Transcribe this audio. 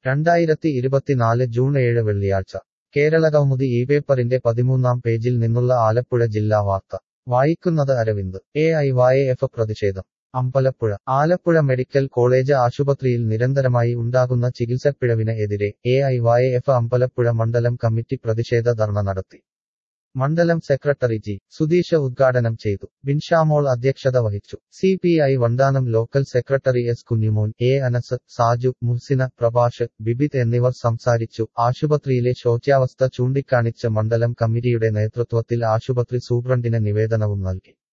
രണ്ടായിരത്തി ഇരുപത്തിനാല് ജൂൺ ഏഴ് വെള്ളിയാഴ്ച കേരളകൗമുദി ഈ പേപ്പറിന്റെ പതിമൂന്നാം പേജിൽ നിന്നുള്ള ആലപ്പുഴ ജില്ലാ വാർത്ത വായിക്കുന്നത് Aravind A I Y F പ്രതിഷേധം അമ്പലപ്പുഴ ആലപ്പുഴ മെഡിക്കൽ കോളേജ് ആശുപത്രിയിൽ നിരന്തരമായി ഉണ്ടാകുന്ന ചികിത്സപ്പിഴവിന് എതിരെ A I Y F Ambalappuzha മണ്ഡലം കമ്മിറ്റി പ്രതിഷേധ ധർണ നടത്തി മണ്ഡലം സെക്രട്ടറി ജി സുധീഷ് ഉദ്ഘാടനം ചെയ്തു ബിൻഷാമോൾ അധ്യക്ഷത വഹിച്ചു C P I Vandanam local secretary S Kunjumon A Anas Saju Muhsina Prabhash Bibith എന്നിവർ സംസാരിച്ചു ആശുപത്രിയിലെ ശോച്യാവസ്ഥ ചൂണ്ടിക്കാണിച്ച് മണ്ഡലം കമ്മിറ്റിയുടെ നേതൃത്വത്തിൽ ആശുപത്രി സൂപ്രണ്ടിന് നിവേദനവും നൽകി